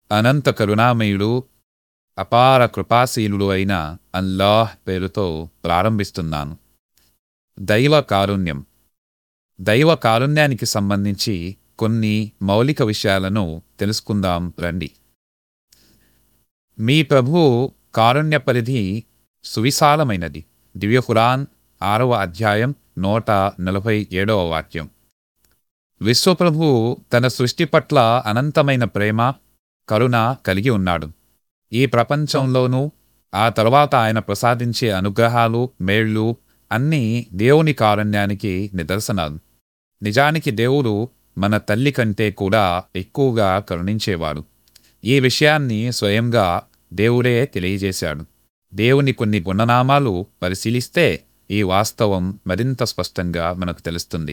అనంత కరుణామయుడు అపార కృపాశీలుడు అయిన అల్లాహ్ పేరుతో ప్రారంభిస్తున్నాను దైవ కారుణ్యం దైవ కారుణ్యానికి సంబంధించి కొన్ని మౌలిక విషయాలను తెలుసుకుందాం రండి మీ ప్రభు కారుణ్య పరిధి సువిశాలమైనది దివ్య ఖురాన్ ఆరవ అధ్యాయం నూట నలభై ఏడవ వాక్యం విశ్వప్రభు తన సృష్టి పట్ల అనంతమైన ప్రేమ కరుణ కలిగి ఉన్నాడు ఈ ప్రపంచంలోనూ ఆ తరువాత ఆయన ప్రసాదించే అనుగ్రహాలు మేళ్ళు అన్నీ దేవుని కారుణ్యానికి నిదర్శనాలు నిజానికి దేవుడు మన తల్లి కంటే కూడా ఎక్కువగా కరుణించేవాడు ఈ విషయాన్ని స్వయంగా దేవుడే తెలియజేశాడు దేవుని కొన్ని గుణనామాలు పరిశీలిస్తే ఈ వాస్తవం మరింత స్పష్టంగా మనకు తెలుస్తుంది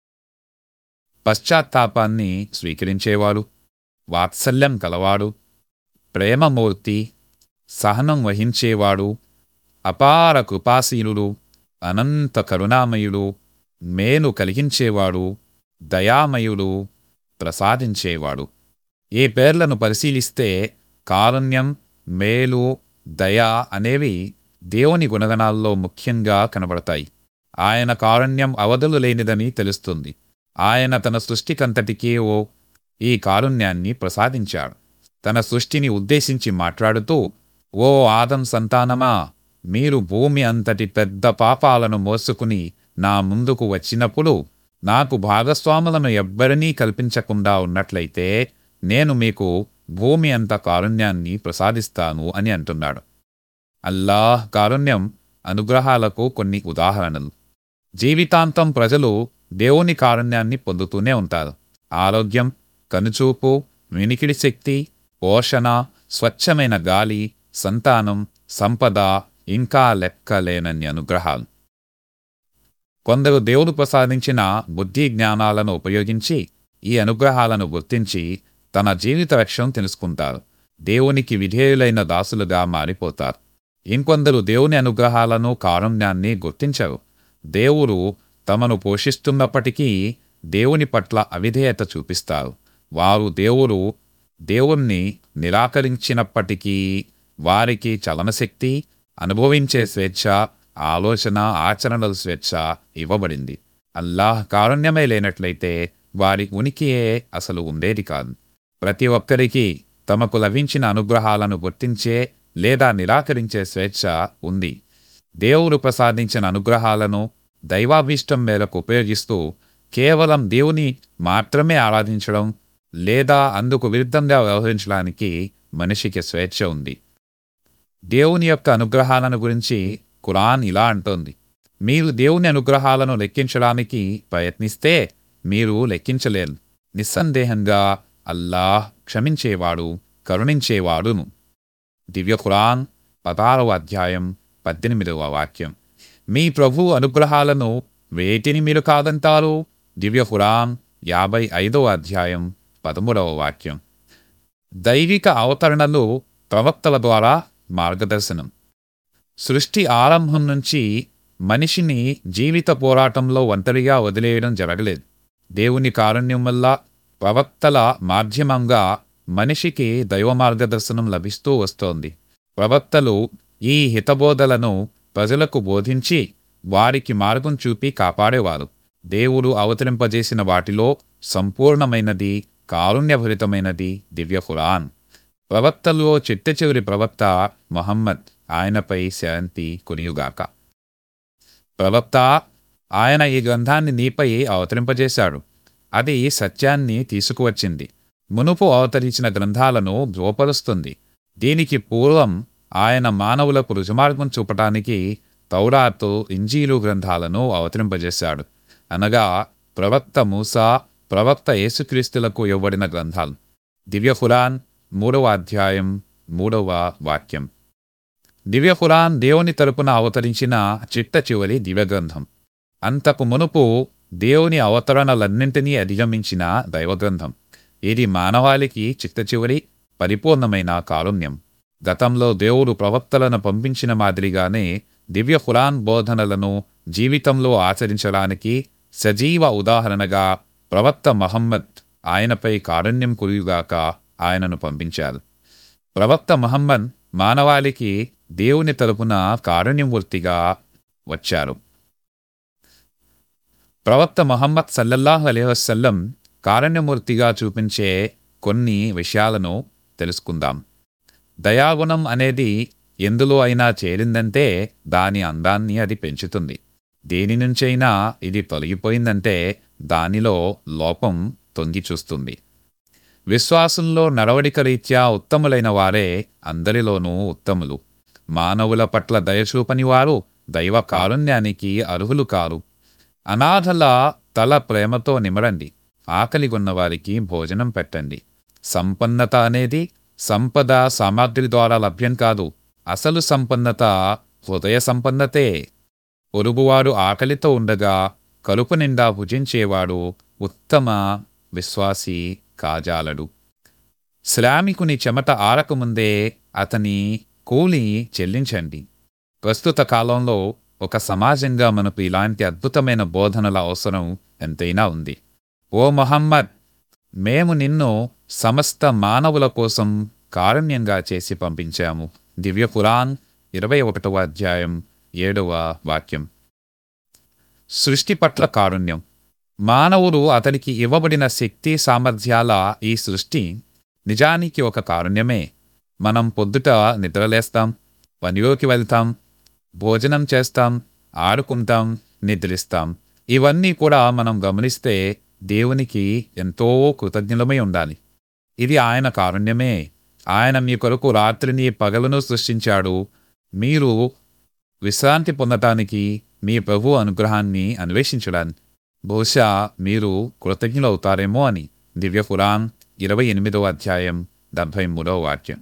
పశ్చాత్తాపాన్ని స్వీకరించేవాడు వాత్సల్యం కలవాడు ప్రేమమూర్తి సహనం వహించేవాడు అపార కృపాశీలుడు అనంత కరుణామయుడు మేలు కలిగించేవాడు దయామయుడు ప్రసాదించేవాడు ఈ పేర్లను పరిశీలిస్తే కారుణ్యం మేలు దయ అనేవి దేవుని గుణగణాల్లో ముఖ్యంగా కనబడతాయి ఆయన కారుణ్యం అవధులు లేనిదని తెలుస్తుంది ఆయన తన సృష్టికంతటికీ ఓ ఈ కారుణ్యాన్ని ప్రసాదించాడు తన సృష్టిని ఉద్దేశించి మాట్లాడుతూ ఓ ఆదం సంతానమా మీరు భూమి అంతటి పెద్ద పాపాలను మోసుకుని నా ముందుకు వచ్చినప్పుడు నాకు భాగస్వాములను ఎవ్వరినీ కల్పించకుండా ఉన్నట్లయితే నేను మీకు భూమి అంత కారుణ్యాన్ని ప్రసాదిస్తాను అని అంటున్నాడు అల్లాహ్ కారుణ్యం అనుగ్రహాలకు కొన్ని ఉదాహరణలు జీవితాంతం ప్రజలు దేవుని కారుణ్యాన్ని పొందుతూనే ఉంటారు ఆరోగ్యం కనుచూపు వినికిడి శక్తి పోషణ స్వచ్ఛమైన గాలి సంతానం సంపద ఇంకా లెక్కలేనన్ని అనుగ్రహాలు కొందరు దేవుడు ప్రసాదించిన బుద్ధి జ్ఞానాలను ఉపయోగించి ఈ అనుగ్రహాలను గుర్తించి తన జీవిత లక్ష్యం తెలుసుకుంటారు దేవునికి విధేయులైన దాసులుగా మారిపోతారు ఇంకొందరు దేవుని అనుగ్రహాలను కారుణ్యాన్ని గుర్తించరు దేవుడు తమను పోషిస్తున్నప్పటికీ దేవుని పట్ల అవిధేయత చూపిస్తారు వారు దేవుడు దేవుణ్ణి నిరాకరించినప్పటికీ వారికి చలనశక్తి అనుభవించే స్వేచ్ఛ ఆలోచన ఆచరణల స్వేచ్ఛ ఇవ్వబడింది అల్లాహ్ కారుణ్యమే లేనట్లయితే వారి ఉనికియే అసలు ఉండేది కాదు ప్రతి ఒక్కరికి తమకు లభించిన అనుగ్రహాలను గుర్తించే లేదా నిరాకరించే స్వేచ్ఛ ఉంది దేవుడు ప్రసాదించిన అనుగ్రహాలను దైవాభీష్టం మేరకు ఉపయోగిస్తూ కేవలం దేవుని మాత్రమే ఆరాధించడం లేదా అందుకు విరుద్ధంగా వ్యవహరించడానికి మనిషికి స్వేచ్ఛ ఉంది దేవుని యొక్క అనుగ్రహాలను గురించి ఖురాన్ ఇలా అంటోంది మీరు దేవుని అనుగ్రహాలను లెక్కించడానికి ప్రయత్నిస్తే మీరు లెక్కించలేరు నిస్సందేహంగా అల్లాహ్ క్షమించేవాడు కరుణించేవాడును దివ్య ఖురాన్ పదారవ అధ్యాయం పద్దెనిమిదవ వాక్యం మీ ప్రభు అనుగ్రహాలను వేటిని మీరు కాదంటారు దివ్య ఖురాన్ యాభై ఐదవ అధ్యాయం పదమూడవ వాక్యం దైవిక అవతరణలు ప్రవక్తల ద్వారా మార్గదర్శనం సృష్టి ఆరంభం నుంచి మనిషిని జీవిత పోరాటంలో ఒంటరిగా వదిలేయడం జరగలేదు దేవుని కారుణ్యం వల్ల ప్రవక్తల మాధ్యమంగా మనిషికి దైవ మార్గదర్శనం లభిస్తూ వస్తోంది ప్రవక్తలు ఈ హితబోధలను ప్రజలకు బోధించి వారికి మార్గం చూపి కాపాడేవారు దేవుడు అవతరింపజేసిన వాటిలో సంపూర్ణమైనది కారుణ్యభరితమైనది దివ్య ఖురాన్ ప్రవక్తలో చిట్ట చివరి ప్రవక్త మొహమ్మద్ ఆయనపై శాంతి కొనియుగాక ప్రవక్త ఆయన ఈ గ్రంథాన్ని నీపై అవతరింపజేశాడు అది సత్యాన్ని తీసుకువచ్చింది మునుపు అవతరించిన గ్రంథాలను ధ్రువపరుస్తుంది దీనికి పూర్వం ఆయన మానవులకు రుజుమార్గం చూపటానికి తౌరాతు ఇంజీలు గ్రంథాలను అవతరింపజేశాడు అనగా ప్రవక్త మూసా ప్రవక్త యేసుక్రీస్తులకు ఇవ్వబడిన గ్రంథాలు దివ్య ఖురాన్ మూడవ అధ్యాయం మూడవ వాక్యం దివ్య ఖురాన్ దేవుని తరపున అవతరించిన చిట్ట చివరి దివ్య గ్రంథం అంతకు మునుపు దేవుని అవతరణలన్నింటినీ అధిగమించిన దైవగ్రంథం ఇది మానవాళికి చిట్ట చివరి పరిపూర్ణమైన కారుణ్యం గతంలో దేవుడు ప్రవక్తలను పంపించిన మాదిరిగానే దివ్య ఖురాన్ బోధనలను జీవితంలో ఆచరించడానికి సజీవ ఉదాహరణగా ప్రవక్త మహమ్మద్ ఆయనపై కారుణ్యం కురియుగాక ఆయనను పంపించారు ప్రవక్త ముహమ్మద్ మానవాళికి దేవుని తరపున కారుణ్యమూర్తిగా వచ్చారు ప్రవక్త మొహమ్మద్ సల్లల్లాహు అలైహి వసల్లం కారుణ్యమూర్తిగా చూపించే కొన్ని విషయాలను తెలుసుకుందాం దయాగుణం అనేది ఎందులో అయినా చేరిందంటే దాని అందాన్ని అది పెంచుతుంది దేని నుంచైనా ఇది తొలగిపోయిందంటే దానిలో లోపం తొంగి చూస్తుంది విశ్వాసంలో నడవడిక రీత్యా ఉత్తములైన వారే అందరిలోనూ ఉత్తములు మానవుల పట్ల దయచూపని వారు దైవ కారుణ్యానికి అర్హులు కారు అనాథల తల ప్రేమతో నిమరండి ఆకలిగొన్న వారికి భోజనం పెట్టండి సంపన్నత అనేది సంపద సామగ్రి ద్వారా లభ్యం కాదు అసలు సంపన్నత హృదయ సంపన్నతే పొరుగువాడు ఆకలితో ఉండగా కలుపు నిండా భుజించేవాడు ఉత్తమ విశ్వాసి కాజాలడు శ్రామికుని చెమట ఆరకముందే అతని కూలి చెల్లించండి ప్రస్తుత కాలంలో ఒక సమాజంగా మనకు ఇలాంటి అద్భుతమైన బోధనల అవసరం ఎంతైనా ఉంది ఓ మొహమ్మద్ మేము నిన్ను సమస్త మానవుల కోసం కారుణ్యంగా చేసి పంపించాము దివ్య పురాణ్ ఇరవై ఒకటవ అధ్యాయం ఏడవ వాక్యం సృష్టి పట్ల కారుణ్యం మానవుడు అతనికి ఇవ్వబడిన శక్తి సామర్థ్యాల ఈ సృష్టి నిజానికి ఒక కారుణ్యమే మనం పొద్దుట నిద్రలేస్తాం పనిలోకి వెళ్తాం భోజనం చేస్తాం ఆడుకుంటాం నిద్రిస్తాం ఇవన్నీ కూడా మనం గమనిస్తే దేవునికి ఎంతో కృతజ్ఞులమై ఉండాలి ఇది ఆయన కారుణ్యమే ఆయన మీ కొరకు రాత్రిని పగలను సృష్టించాడు మీరు విశ్రాంతి పొందటానికి మీ ప్రభు అనుగ్రహాన్ని అన్వేషించడానికి బహుశా మీరు కృతజ్ఞులవుతారేమో అని దివ్య పురాణ్ ఇరవై ఎనిమిదవ అధ్యాయం డెబ్భై మూడవ వాక్యం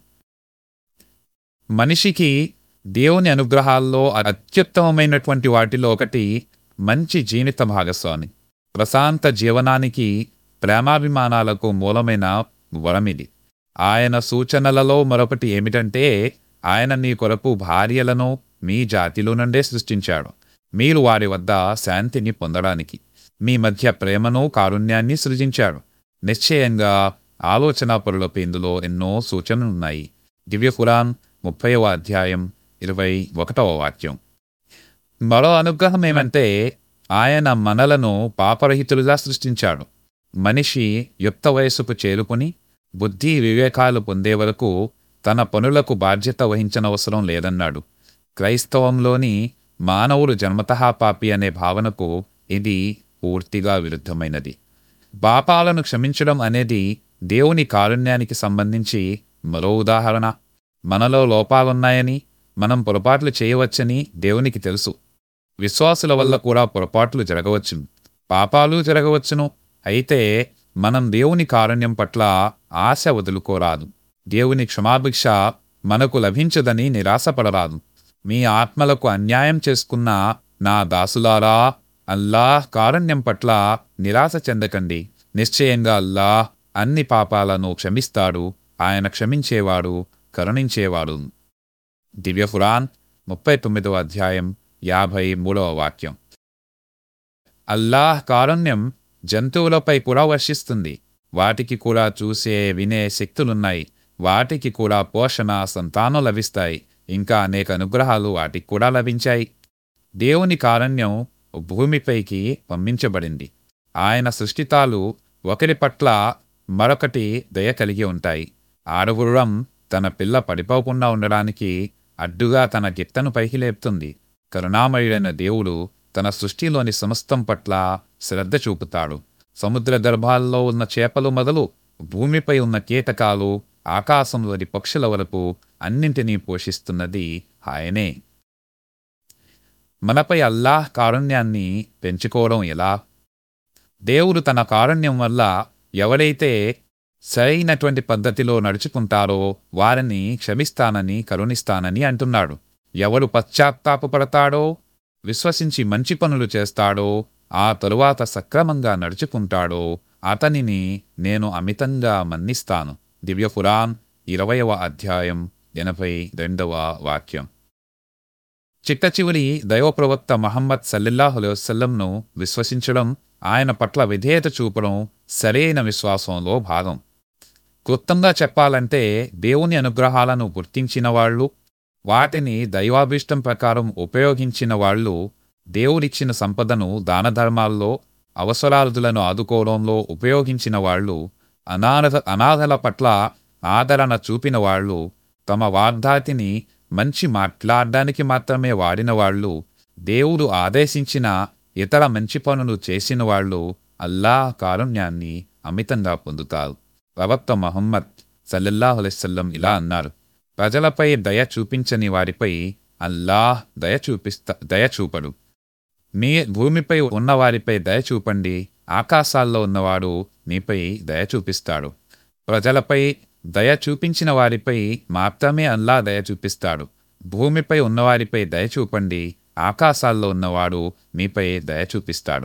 మనిషికి దేవుని అనుగ్రహాల్లో అత్యుత్తమమైనటువంటి వాటిలో ఒకటి మంచి జీవిత భాగస్వామి ప్రశాంత జీవనానికి ప్రేమాభిమానాలకు మూలమైన వరమిది ఆయన సూచనలలో మరొకటి ఏమిటంటే ఆయన నీ కొరకు భార్యలను మీ జాతిలో నుండే సృష్టించాడు మీరు వారి వద్ద శాంతిని పొందడానికి మీ మధ్య ప్రేమను కారుణ్యాన్ని సృజించాడు నిశ్చయంగా ఆలోచన పరులపై ఇందులో ఎన్నో సూచనలున్నాయి దివ్య ఖురాన్ ముప్పైవ అధ్యాయం ఇరవై ఒకటవ వాక్యం మరో అనుగ్రహం ఏమంటే ఆయన మనలను పాపరహితులుగా సృష్టించాడు మనిషి యుక్త వయసుకు చేరుకుని బుద్ధి వివేకాలు పొందే వరకు తన పనులకు బాధ్యత వహించనవసరం లేదన్నాడు క్రైస్తవంలోని మానవుడు జన్మతహా పాపి అనే భావనకు ఇది పూర్తిగా విరుద్ధమైనది పాపాలను క్షమించడం అనేది దేవుని కారుణ్యానికి సంబంధించి మరో ఉదాహరణ మనలో లోపాలున్నాయని మనం పొరపాట్లు చేయవచ్చని దేవునికి తెలుసు విశ్వాసుల వల్ల కూడా పొరపాట్లు జరగవచ్చును పాపాలు జరగవచ్చును అయితే మనం దేవుని కారుణ్యం పట్ల ఆశ వదులుకోరాదు దేవుని క్షమాభిక్ష మనకు లభించదని నిరాశపడరాదు మీ ఆత్మలకు అన్యాయం చేసుకున్న నా దాసులారా అల్లాహ్ కారుణ్యం పట్ల నిరాశ చెందకండి నిశ్చయంగా అల్లాహ్ అన్ని పాపాలను క్షమిస్తాడు ఆయన క్షమించేవాడు కరుణించేవాడు దివ్య ఖురాన్ ముప్పై తొమ్మిదవ అధ్యాయం యాభై మూడవ వాక్యం అల్లాహ్ కారుణ్యం జంతువులపై కూడా వర్షిస్తుంది వాటికి కూడా చూసే వినే శక్తులున్నాయి వాటికి కూడా పోషణ సంతానం లభిస్తాయి ఇంకా అనేక అనుగ్రహాలు వాటికి కూడా లభించాయి దేవుని కారుణ్యం భూమిపైకి పంపించబడింది ఆయన సృష్టితాలు ఒకరి పట్ల మరొకటి దయ కలిగి ఉంటాయి ఆడగుర్రం తన పిల్ల పడిపోకుండా ఉండడానికి అడ్డుగా తన గిత్తను పైకి లేపుతుంది కరుణామయుడైన దేవుడు తన సృష్టిలోని సమస్తం పట్ల శ్రద్ధ చూపుతాడు సముద్ర గర్భాల్లో ఉన్న చేపలు మొదలు భూమిపై ఉన్న కీటకాలు ఆకాశంలోని పక్షుల వరకు అన్నింటినీ పోషిస్తున్నది ఆయనే మనపై అల్లాహ్ కారుణ్యాన్ని పెంచుకోవడం ఎలా దేవుడు తన కారుణ్యం వల్ల ఎవరైతే సరైనటువంటి పద్ధతిలో నడుచుకుంటారో వారిని క్షమిస్తానని కరుణిస్తానని అంటున్నాడు ఎవరు పశ్చాత్తాపపడతాడో విశ్వసించి మంచి పనులు చేస్తాడో ఆ తరువాత సక్రమంగా నడుచుకుంటాడో అతనిని నేను అమితంగా మన్నిస్తాను దివ్య పురాణ్ ఇరవయవ అధ్యాయం ఎనభై రెండవ వాక్యం చిట్ట చివరి దైవప్రవక్త మహమ్మద్ సల్లల్లాహు వసల్లంను విశ్వసించడం ఆయన పట్ల విధేయత చూపడం సరైన విశ్వాసంలో భాగం క్లుప్తంగా చెప్పాలంటే దేవుని అనుగ్రహాలను గుర్తించిన వాళ్ళు వాటిని దైవాభిష్టం ప్రకారం ఉపయోగించిన వాళ్ళు దేవుడిచ్చిన సంపదను దాన ధర్మాల్లో అవసరార్థులను ఆదుకోవడంలో ఉపయోగించిన వాళ్ళు అనాథ అనాథల పట్ల ఆదరణ చూపిన వాళ్ళు తమ వార్ధాతిని మంచి మాట్లాడడానికి మాత్రమే వాడిన వాళ్ళు దేవుడు ఆదేశించిన ఇతర మంచి పనులు చేసిన వాళ్ళు అల్లా కారుణ్యాన్ని అమితంగా పొందుతారు ప్రవక్త మహమ్మద్ సల్లల్లాహు అలైస్లం ఇలా అన్నారు ప్రజలపై దయ చూపించని వారిపై అల్లాహ్ దయ చూపిస్తా దయ చూపడు మీ భూమిపై ఉన్నవారిపై దయ చూపండి ఆకాశాల్లో ఉన్నవాడు మీపై దయ చూపిస్తాడు ప్రజలపై దయ చూపించిన వారిపై మాత్రమే అల్లా దయ చూపిస్తాడు భూమిపై ఉన్నవారిపై దయ చూపండి ఆకాశాల్లో ఉన్నవాడు మీపై దయ చూపిస్తాడు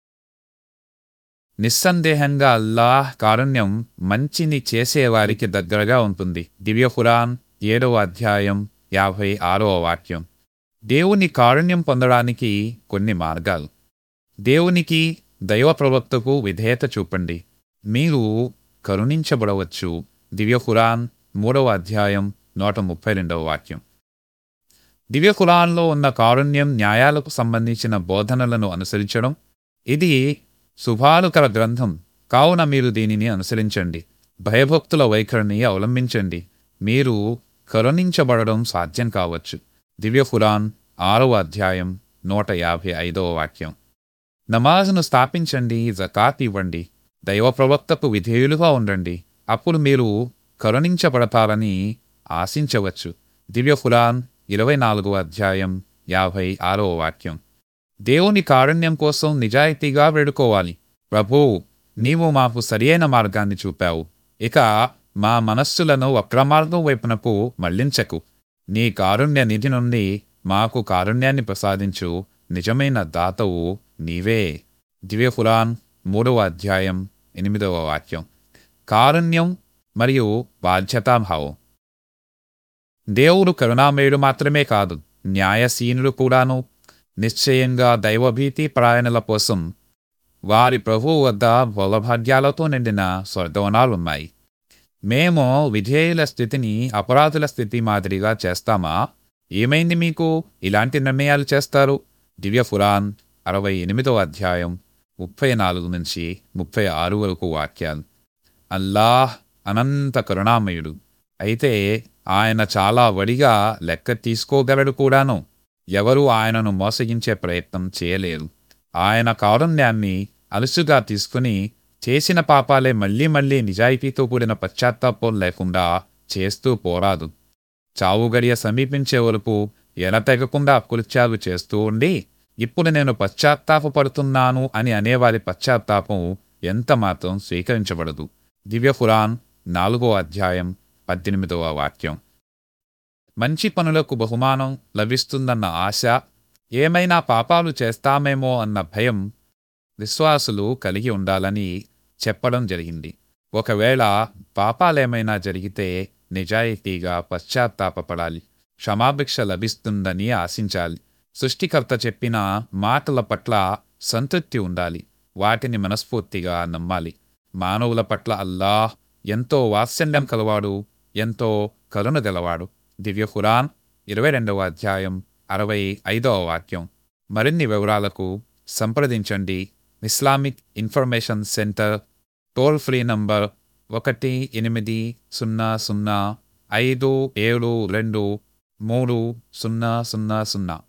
నిస్సందేహంగా అల్లాహ్ కారుణ్యం మంచిని చేసేవారికి దగ్గరగా ఉంటుంది దివ్య ఖురాన్ ఏడవ అధ్యాయం యాభై ఆరవ వాక్యం దేవుని కారుణ్యం పొందడానికి కొన్ని మార్గాలు దేవునికి దైవ ప్రవక్తకు విధేయత చూపండి మీరు కరుణించబడవచ్చు దివ్య ఖురాన్ మూడవ అధ్యాయం నూట ముప్పై రెండవ వాక్యం దివ్య ఖురాన్లో ఉన్న కారుణ్యం న్యాయాలకు సంబంధించిన బోధనలను అనుసరించడం ఇది శుభాలుకర గ్రంథం కావున మీరు దీనిని అనుసరించండి భయభక్తుల వైఖరిని అవలంబించండి మీరు కరుణించబడడం సాధ్యం కావచ్చు దివ్య ఖురాన్ ఆరవ అధ్యాయం నూట యాభై ఐదవ వాక్యం నమాజ్ను స్థాపించండి జకాత్ ఇవ్వండి దైవ ప్రవక్తకు విధేయులుగా ఉండండి అప్పుడు మీరు కరుణించబడతారని ఆశించవచ్చు దివ్య ఖురాన్ ఇరవై నాలుగవ అధ్యాయం యాభై ఆరవ వాక్యం దేవుని కారుణ్యం కోసం నిజాయితీగా వేడుకోవాలి ప్రభూ నీవు మాకు సరియైన మార్గాన్ని చూపావు ఇక మా మనస్సులను వక్రమార్గం వైపునకు మళ్లించకు నీ కారుణ్య నిధి నుండి మాకు కారుణ్యాన్ని ప్రసాదించు నిజమైన దాతవు నీవే దివ్య ఖురాన్ మూడవ అధ్యాయం ఎనిమిదవ వాక్యం కారుణ్యం మరియు బాధ్యతాభావం దేవుడు కరుణామయుడు మాత్రమే కాదు న్యాయశీనుడు కూడాను నిశ్చయంగా దైవభీతి ప్రాయణల కోసం వారి ప్రభువు వద్ద బలభాగ్యాలతో నిండిన స్వర్గవనాలున్నాయి మేము విధేయుల స్థితిని అపరాధుల స్థితి మాదిరిగా చేస్తామా ఏమైంది మీకు ఇలాంటి నిర్ణయాలు చేస్తారు దివ్య ఫురాన్ అరవై ఎనిమిదవ అధ్యాయం ముప్పై నాలుగు నుంచి ముప్పై ఆరు వరకు వాక్యాలు అల్లాహ్ అనంత కరుణామయుడు అయితే ఆయన చాలా వడిగా లెక్క తీసుకోగలడు కూడాను ఎవరూ ఆయనను మోసగించే ప్రయత్నం చేయలేరు ఆయన కారుణ్యాన్ని అలుసుగా తీసుకుని చేసిన పాపాలే మళ్ళీ మళ్ళీ నిజాయితీతో కూడిన పశ్చాత్తాపం లేకుండా చేస్తూ పోరాదు చావుగడియ సమీపించే వరకు ఎనతెగకుండా అకృత్యాలు చేస్తూ ఉండి ఇప్పుడు నేను పశ్చాత్తాపడుతున్నాను అని అనేవారి పశ్చాత్తాపం ఎంత మాత్రం స్వీకరించబడదు దివ్య ఖురాన్ నాలుగో అధ్యాయం పద్దెనిమిదవ వాక్యం మంచి పనులకు బహుమానం లభిస్తుందన్న ఆశ ఏమైనా పాపాలు చేస్తామేమో అన్న భయం విశ్వాసులు కలిగి ఉండాలని చెప్పడం జరిగింది ఒకవేళ పాపాలేమైనా జరిగితే నిజాయితీగా పశ్చాత్తాపపడాలి క్షమాభిక్ష లభిస్తుందని ఆశించాలి సృష్టికర్త చెప్పిన మాటల పట్ల సంతృప్తి ఉండాలి వాటిని మనస్ఫూర్తిగా నమ్మాలి మానవుల పట్ల అల్లాహ్ ఎంతో వాత్సల్యం కలవాడు ఎంతో కరుణ గలవాడు దివ్య ఖురాన్ ఇరవై రెండవ అధ్యాయం అరవై ఐదవ వాక్యం మరిన్ని వివరాలకు సంప్రదించండి Islamic information centre toll free number ఒకటి ఎనిమిది సున్నా సున్నా ఐదు ఏడు రెండు మూడు సున్నా సున్నా సున్నా